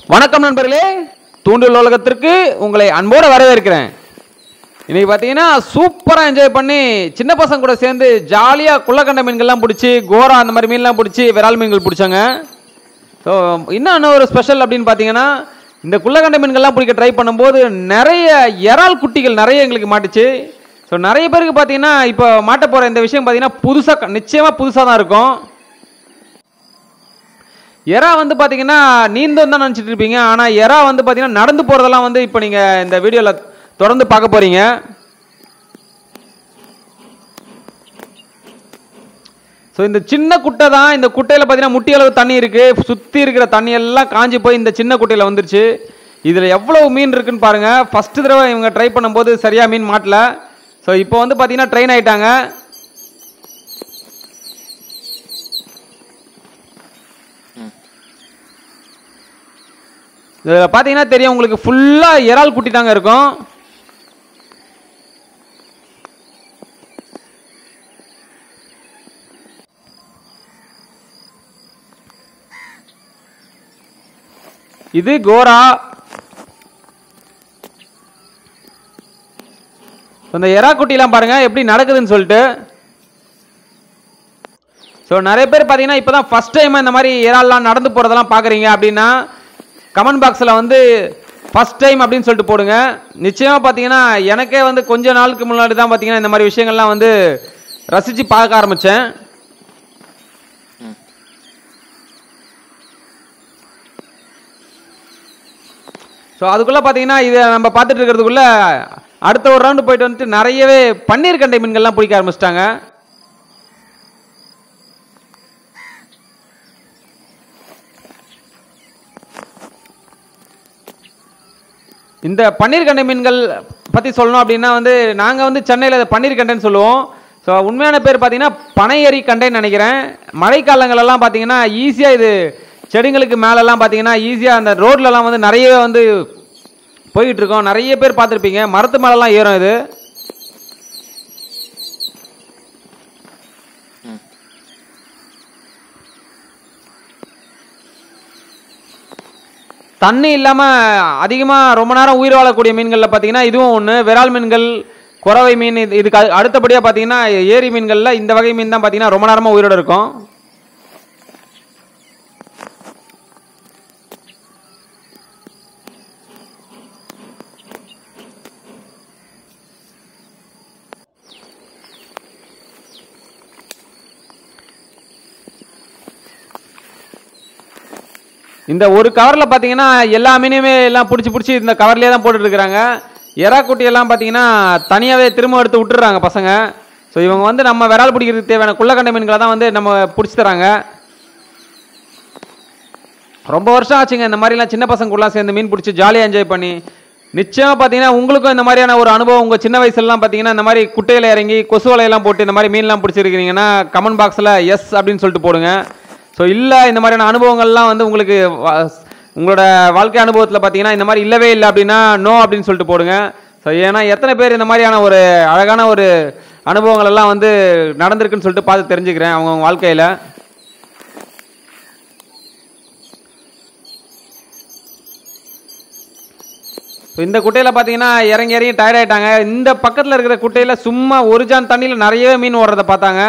வணக்கம் நண்பர்களே தூண்டில் உலகத்திற்கு உங்களை அன்போடு வரவேற்கிறேன் இன்னைக்கு பார்த்தீங்கன்னா சூப்பராக என்ஜாய் பண்ணி சின்ன பசங்க கூட சேர்ந்து ஜாலியாக குள்ளக்கண்ட மீன்கள்லாம் பிடிச்சி கோரா அந்த மாதிரி மீன்லாம் பிடிச்சி விரால் மீன்கள் பிடிச்சாங்க ஸோ இன்னும் என்ன ஒரு ஸ்பெஷல் அப்படின்னு பார்த்தீங்கன்னா இந்த குள்ளக்கண்ட மீன்கள்லாம் பிடிக்க ட்ரை பண்ணும்போது நிறைய இறால் குட்டிகள் நிறைய எங்களுக்கு மாட்டுச்சு ஸோ நிறைய பேருக்கு பார்த்தீங்கன்னா இப்போ மாட்ட போகிற இந்த விஷயம் பார்த்தீங்கன்னா புதுசாக நிச்சயமாக புதுசாக தான் இருக்கும் எறா வந்து பார்த்தீங்கன்னா நீந்தம் தான் நினச்சிட்டு இருப்பீங்க ஆனால் எறா வந்து பார்த்தீங்கன்னா நடந்து போகிறதெல்லாம் வந்து இப்போ நீங்கள் இந்த வீடியோவில் தொடர்ந்து பார்க்க போகிறீங்க ஸோ இந்த சின்ன குட்டை தான் இந்த குட்டையில் பார்த்தீங்கன்னா முட்டி அளவு தண்ணி இருக்குது சுற்றி இருக்கிற தண்ணி எல்லாம் காஞ்சி போய் இந்த சின்ன குட்டையில் வந்துருச்சு இதில் எவ்வளோ மீன் இருக்குன்னு பாருங்கள் ஃபஸ்ட்டு தடவை இவங்க ட்ரை பண்ணும்போது சரியாக மீன் மாட்டல ஸோ இப்போ வந்து பார்த்தீங்கன்னா ட்ரெயின் ஆயிட்டாங்க இதில் பார்த்தீங்கன்னா தெரியும் உங்களுக்கு ஃபுல்லாக இறால் குட்டி தாங்க இருக்கும் இது கோரா இந்த எறா குட்டிலாம் பாருங்க எப்படி நடக்குதுன்னு சொல்லிட்டு ஸோ நிறைய பேர் பார்த்தீங்கன்னா இப்போ தான் ஃபஸ்ட் டைம் இந்த மாதிரி இறால்லாம் நடந்து போகிறதெல்லாம் பார்க்குறீங்க அப்படின்னா கமெண்ட் பாக்ஸில் வந்து ஃபஸ்ட் டைம் அப்படின்னு சொல்லிட்டு போடுங்க நிச்சயமாக பார்த்தீங்கன்னா எனக்கே வந்து கொஞ்ச நாளுக்கு முன்னாடி தான் பார்த்தீங்கன்னா இந்த மாதிரி விஷயங்கள்லாம் வந்து ரசித்து பார்க்க ஆரம்பித்தேன் ஸோ அதுக்குள்ளே பார்த்தீங்கன்னா இதை நம்ம பார்த்துட்டு இருக்கிறதுக்குள்ள அடுத்த ஒரு ரவுண்டு போயிட்டு வந்துட்டு நிறையவே பன்னீர் கண்டை மீன்கள்லாம் பிடிக்க ஆரம்பிச்சிட்டாங்க இந்த பன்னீர் கண்டை மீன்கள் பற்றி சொல்லணும் அப்படின்னா வந்து நாங்கள் வந்து சென்னையில் பன்னீர் கண்டைன்னு சொல்லுவோம் ஸோ உண்மையான பேர் பார்த்தீங்கன்னா பனையரி கண்டைன்னு நினைக்கிறேன் மழைக்காலங்களெல்லாம் பார்த்தீங்கன்னா ஈஸியாக இது செடிங்களுக்கு மேலெல்லாம் பார்த்தீங்கன்னா ஈஸியாக அந்த ரோட்லலாம் வந்து நிறைய வந்து போய்கிட்டு இருக்கோம் நிறைய பேர் பார்த்துருப்பீங்க மரத்து மேலெல்லாம் ஏறும் இது தண்ணி இல்லாமல் அதிகமாக ரொம்ப நேரம் உயிர் வாழக்கூடிய மீன்களில் பார்த்தீங்கன்னா இதுவும் ஒன்று விரால் மீன்கள் குறவை மீன் இது இதுக்கு அடு- அடுத்தபடியாக பார்த்தீங்கன்னா ஏரி மீன்களில் இந்த வகை மீன் தான் பார்த்தீங்கன்னா ரொம்ப நேரமாக உயிரோட இருக்கும் இந்த ஒரு கவரில் பார்த்தீங்கன்னா எல்லா மீனையுமே எல்லாம் பிடிச்சி பிடிச்சி இந்த கவர்லேயே தான் போட்டுட்டு இருக்கிறாங்க எறா குட்டி எல்லாம் பார்த்தீங்கன்னா தனியாகவே திரும்ப எடுத்து விட்டுறாங்க பசங்க ஸோ இவங்க வந்து நம்ம விரால் பிடிக்கிறதுக்கு தேவையான குள்ளக்கண்டை மீன்களை தான் வந்து நம்ம பிடிச்சி தராங்க ரொம்ப வருஷம் ஆச்சுங்க இந்த மாதிரிலாம் சின்ன பசங்களாம் சேர்ந்து மீன் பிடிச்சி ஜாலியாக என்ஜாய் பண்ணி நிச்சயமாக பார்த்தீங்கன்னா உங்களுக்கும் இந்த மாதிரியான ஒரு அனுபவம் உங்கள் சின்ன வயசுலலாம் பார்த்தீங்கன்னா இந்த மாதிரி குட்டையில் இறங்கி கொசு வலையெல்லாம் போட்டு இந்த மாதிரி மீன்லாம் பிடிச்சிருக்கிறீங்கன்னா கமெண்ட் பாக்ஸில் எஸ் அப்படின்னு சொல்லிட்டு போடுங்க ஸோ இல்லை இந்த மாதிரியான அனுபவங்கள்லாம் வந்து உங்களுக்கு வா- உங்களோட வாழ்க்கை அனுபவத்தில் பார்த்தீங்கன்னா இந்த மாதிரி இல்லவே இல்லை அப்படின்னா நோ அப்படின்னு சொல்லிட்டு போடுங்க ஸோ ஏன்னா எத்தனை பேர் இந்த மாதிரியான ஒரு அழகான ஒரு அனுபவங்கள் எல்லாம் வந்து நடந்திருக்குன்னு சொல்லிட்டு பார்த்து தெரிஞ்சுக்கிறேன் அவங்கவுங்க வாழ்க்கையில் ஸோ இந்த குட்டையில் பார்த்தீங்கன்னா இறங்கி இறங்கி டயர்ட் ஆயிட்டாங்க இந்த பக்கத்தில் இருக்கிற குட்டையில் சும்மா ஒரு ஜான் தண்ணியில் நிறையவே மீன் ஓடுறத பார்த்தாங்க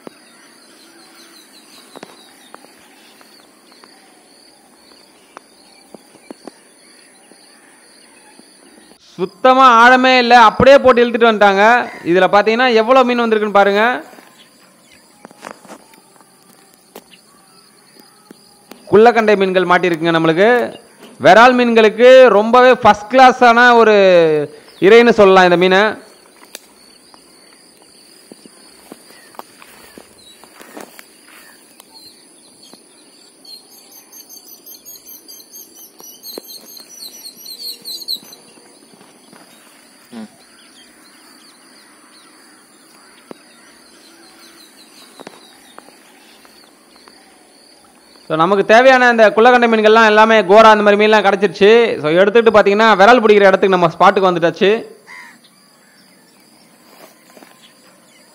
சுத்தமாக ஆழமே இல்லை அப்படியே போட்டு இழுத்துட்டு வந்துட்டாங்க இதில் பார்த்தீங்கன்னா எவ்வளோ மீன் வந்திருக்குன்னு பாருங்க குள்ளக்கண்டை மீன்கள் மாட்டியிருக்குங்க நம்மளுக்கு விரால் மீன்களுக்கு ரொம்பவே ஃபஸ்ட் கிளாஸான ஒரு இறைன்னு சொல்லலாம் இந்த மீனை ஸோ நமக்கு தேவையான இந்த குள்ளக்கண்டை மீன்கள்லாம் எல்லாமே கோரா அந்த மாதிரி மீன்லாம் கிடச்சிருச்சு ஸோ எடுத்துகிட்டு பார்த்தீங்கன்னா விரல் பிடிக்கிற இடத்துக்கு நம்ம ஸ்பாட்டுக்கு வந்துட்டாச்சு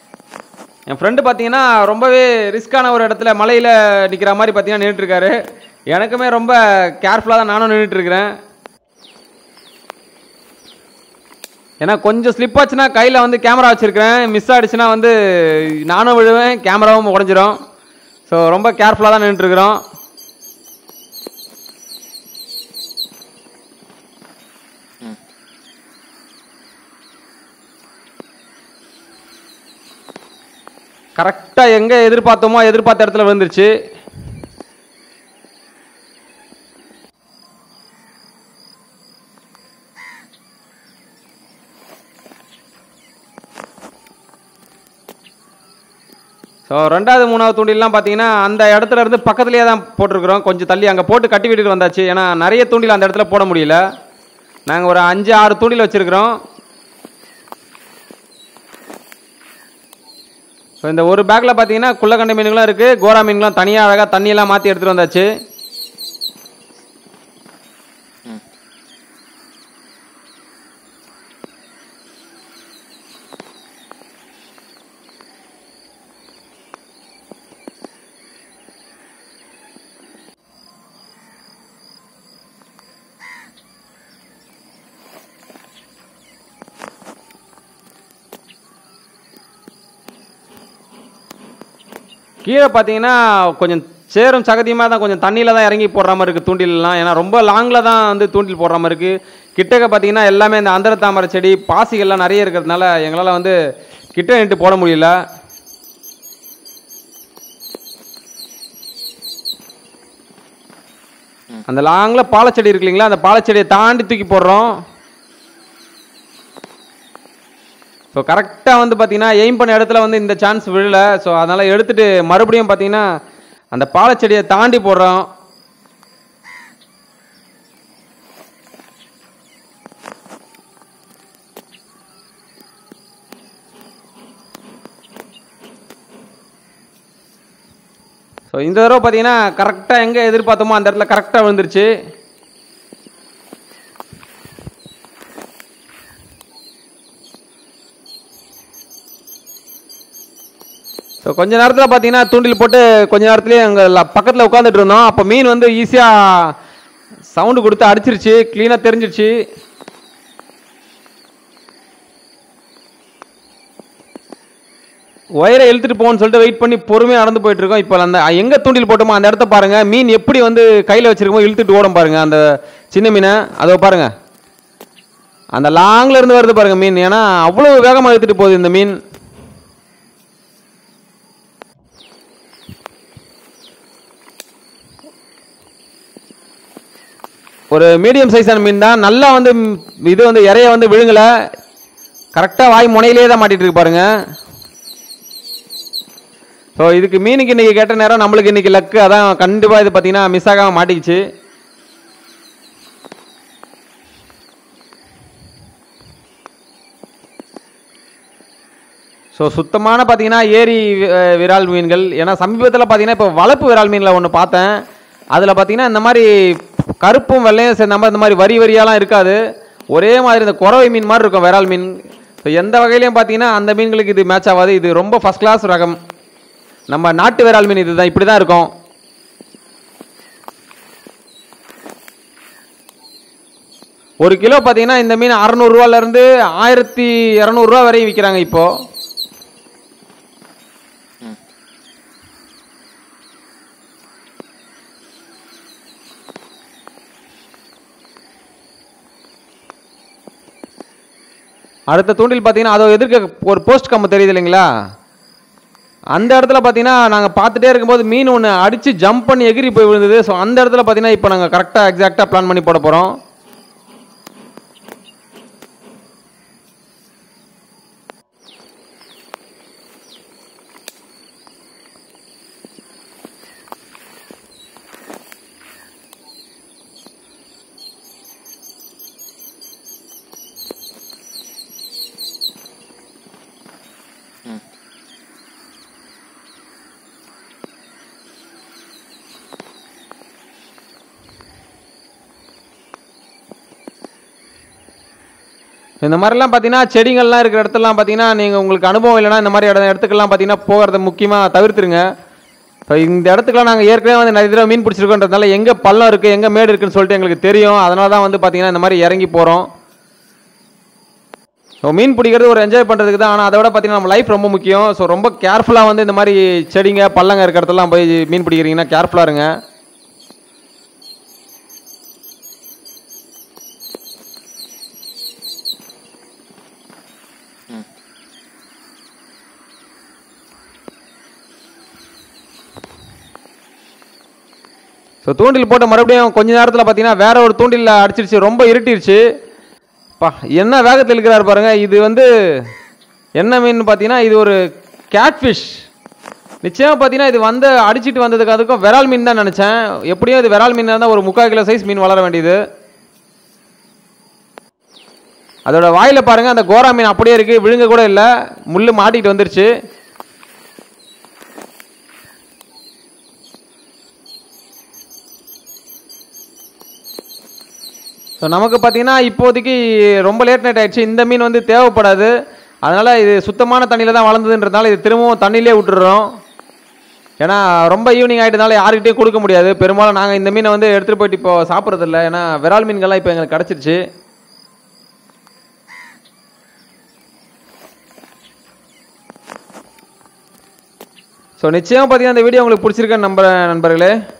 என் ஃப்ரெண்டு பார்த்தீங்கன்னா ரொம்பவே ரிஸ்க்கான ஒரு இடத்துல மலையில் நிற்கிற மாதிரி பார்த்தீங்கன்னா நின்றுட்டு இருக்காரு எனக்குமே ரொம்ப கேர்ஃபுல்லாக தான் நானும் நின்றுட்டு இருக்கிறேன் ஏன்னா கொஞ்சம் ஸ்லிப் ஆச்சுன்னா கையில் வந்து கேமரா வச்சுருக்கிறேன் மிஸ் ஆகிடுச்சுன்னா வந்து நானும் விழுவேன் கேமராவும் உடஞ்சிரும் ஸோ ரொம்ப கேர்ஃபுல்லாக தான் நின்றுட்டுருக்குறோம் கரெக்டாக எங்கே எதிர்பார்த்தோமோ எதிர்பார்த்த இடத்துல விழுந்துருச்சு ஸோ ரெண்டாவது மூணாவது தூண்டில்லாம் பார்த்தீங்கன்னா அந்த இடத்துல இருந்து பக்கத்துலேயே தான் போட்டிருக்கிறோம் கொஞ்சம் தள்ளி அங்கே போட்டு கட்டி விட்டுட்டு வந்தாச்சு ஏன்னா நிறைய தூண்டில் அந்த இடத்துல போட முடியல நாங்கள் ஒரு அஞ்சு ஆறு தூண்டில் வச்சுருக்கிறோம் ஸோ இந்த ஒரு பேக்கில் பார்த்தீங்கன்னா குள்ளக்கண்டை மீன்களும் இருக்குது கோரா மீன்களும் தனியாக அழகாக தண்ணியெல்லாம் மாற்றி எடுத்துகிட்டு வந்தாச்சு கீழே பார்த்தீங்கன்னா கொஞ்சம் சேரும் சகதியமாக தான் கொஞ்சம் தண்ணியில் தான் இறங்கி போடுற மாதிரி இருக்குது தூண்டிலெலாம் ஏன்னா ரொம்ப லாங்கில் தான் வந்து தூண்டில் போடுற மாதிரி இருக்குது கிட்டக்க பார்த்தீங்கன்னா எல்லாமே இந்த அந்தர தாமரை செடி பாசிகள்லாம் நிறைய இருக்கிறதுனால எங்களால் வந்து கிட்ட நின்று போட முடியல அந்த லாங்கில் பாலச்செடி இருக்கு இல்லைங்களா அந்த பாலச்செடியை தாண்டி தூக்கி போடுறோம் ஸோ கரெக்டாக வந்து பார்த்தீங்கன்னா எய்ம் பண்ண இடத்துல வந்து இந்த சான்ஸ் விழல ஸோ அதனால் எடுத்துட்டு மறுபடியும் பார்த்தீங்கன்னா அந்த பாலச்செடியை தாண்டி போடுறோம் ஸோ இந்த தடவை பார்த்தீங்கன்னா கரெக்டாக எங்கே எதிர்பார்த்தோமோ அந்த இடத்துல கரெக்டாக விழுந்துருச்சு ஸோ கொஞ்ச நேரத்தில் பார்த்தீங்கன்னா தூண்டில் போட்டு கொஞ்ச நேரத்துலேயே அங்கே பக்கத்தில் உட்காந்துட்டு இருந்தோம் அப்போ மீன் வந்து ஈஸியாக சவுண்டு கொடுத்து அடிச்சிருச்சு க்ளீனாக தெரிஞ்சிருச்சு ஒயரை இழுத்துட்டு போகணும்னு சொல்லிட்டு வெயிட் பண்ணி பொறுமையாக நடந்து போயிட்டு இருக்கோம் இப்போ அந்த எங்கே தூண்டில் போட்டோமோ அந்த இடத்த பாருங்க மீன் எப்படி வந்து கையில் வச்சிருக்கோமோ இழுத்துட்டு ஓடும் பாருங்க அந்த சின்ன மீனை அதை பாருங்க அந்த லாங்ல இருந்து வருது பாருங்க மீன் ஏன்னா அவ்வளோ வேகமாக இழுத்துட்டு போகுது இந்த மீன் ஒரு மீடியம் சைஸான மீன் தான் நல்லா வந்து ம், இது வந்து இறைய வந்து விழுங்கல கரெக்டாக வாய் முனையிலே தான் மாட்டிட்டு இருக்கு பாருங்க ஸோ இதுக்கு மீனுக்கு இன்னைக்கு கேட்ட நேரம் நம்மளுக்கு இன்னைக்கு லக்கு அதான் கண்டிப்பாக இது பார்த்தீங்கன்னா மிஸ் ஆகாம மாட்டிக்கிச்சு ஸோ சுத்தமான பார்த்தீங்கன்னா ஏரி அஹ், விரால் மீன்கள் ஏன்னா சமீபத்தில் பார்த்தீங்கன்னா இப்போ வளர்ப்பு விரால் மீனில் ஒன்று பார்த்தேன் அதில் பார்த்தீங்கன்னா இந்த மாதிரி கருப்பும் வெள்ளையும் சேர்ந்த மாதிரி இந்த மாதிரி வரி வரியாலாம் இருக்காது ஒரே மாதிரி இந்த குறவை மீன் மாதிரி இருக்கும் விரால் மீன் ஸோ எந்த வகையிலையும் பார்த்தீங்கன்னா அந்த மீன்களுக்கு இது மேட்ச் ஆகாது இது ரொம்ப ஃபர்ஸ்ட் கிளாஸ் ரகம் நம்ம நாட்டு விரால் மீன் இதுதான் இப்படி தான் இருக்கும் ஒரு கிலோ பார்த்தீங்கன்னா இந்த மீன் அறநூறுவாலேருந்து ஆயிரத்தி இரநூறுவா வரையும் விற்கிறாங்க இப்போ அடுத்த தூண்டில் பார்த்தீங்கன்னா அதோ எதிர்க்க ஒரு போஸ்ட் கம்பு தெரியுது இல்லைங்களா அந்த இடத்துல பார்த்தீங்கன்னா நாங்கள் பார்த்துட்டே இருக்கும்போது மீன் ஒன்று அடித்து ஜம்ப் பண்ணி எகிரி போய் விழுந்தது ஸோ அந்த இடத்துல பார்த்தீங்கன்னா இப்போ நாங்கள் கரெக்டாக எக்ஸாக்டாக பிளான் பண்ணி போட போகிறோம் இந்த மாதிரிலாம் பார்த்தீங்கன்னா செடிகள்லாம் இருக்கிற இடத்துலலாம் பார்த்தீங்கன்னா நீங்கள் உங்களுக்கு அனுபவம் இல்லைன்னா இந்த மாதிரி இடம் இடத்துக்கெல்லாம் பார்த்தீங்கன்னா போகிறத முக்கியமாக தவிர்த்துருங்க ஸோ இந்த இடத்துக்குலாம் நாங்கள் ஏற்கனவே வந்து நிறைய தடவை மீன் பிடிச்சிருக்கோன்றதுனால எங்கே பள்ளம் இருக்குது எங்கே மேடு இருக்குன்னு சொல்லிட்டு எங்களுக்கு தெரியும் அதனால தான் வந்து பார்த்தீங்கன்னா இந்த மாதிரி இறங்கி போகிறோம் ஸோ மீன் பிடிக்கிறது ஒரு என்ஜாய் பண்ணுறதுக்கு தான் ஆனால் அதை விட பார்த்தீங்கன்னா நம்ம லைஃப் ரொம்ப முக்கியம் ஸோ ரொம்ப கேர்ஃபுல்லாக வந்து இந்த மாதிரி செடிங்க பள்ளங்க இருக்கிற இடத்துலலாம் போய் மீன் பிடிக்கிறீங்கன்னா கேர்ஃபுல்லாக இருங்க ஸோ தூண்டில் போட்டு மறுபடியும் கொஞ்ச நேரத்தில் பார்த்தீங்கன்னா வேற ஒரு தூண்டில் அடிச்சிருச்சு ரொம்ப இருட்டிருச்சு பா என்ன வேகத்தில் இருக்கிறாரு பாருங்க இது வந்து என்ன மீன் பார்த்தீங்கன்னா இது ஒரு கேட்ஃபிஷ் நிச்சயமாக பார்த்தீங்கன்னா இது வந்து அடிச்சிட்டு வந்ததுக்கு அதுக்கும் விரால் மீன் தான் நினச்சேன் எப்படியும் இது விரால் மீன் இருந்தால் ஒரு முக்கால் கிலோ சைஸ் மீன் வளர வேண்டியது அதோட வாயில பாருங்க அந்த கோரா மீன் அப்படியே இருக்கு விழுங்க கூட இல்லை முள்ளு மாட்டிட்டு வந்துருச்சு ஸோ நமக்கு பார்த்தீங்கன்னா இப்போதைக்கு ரொம்ப லேட் நைட் ஆயிடுச்சு இந்த மீன் வந்து தேவைப்படாது அதனால் இது சுத்தமான தண்ணியில் தான் வளர்ந்ததுன்றதுனால இது திரும்பவும் தண்ணியிலே விட்டுடுறோம் ஏன்னா ரொம்ப ஈவினிங் ஆகிட்டனால யாருக்கிட்டையும் கொடுக்க முடியாது பெரும்பாலும் நாங்கள் இந்த மீனை வந்து எடுத்துகிட்டு போயிட்டு இப்போ சாப்பிட்றதில்ல ஏன்னா விரால் மீன்கள்லாம் இப்போ எங்களுக்கு கிடச்சிருச்சு ஸோ நிச்சயம் பார்த்தீங்கன்னா இந்த வீடியோ உங்களுக்கு பிடிச்சிருக்கேன்னு நம்புறேன் நண்பர்களே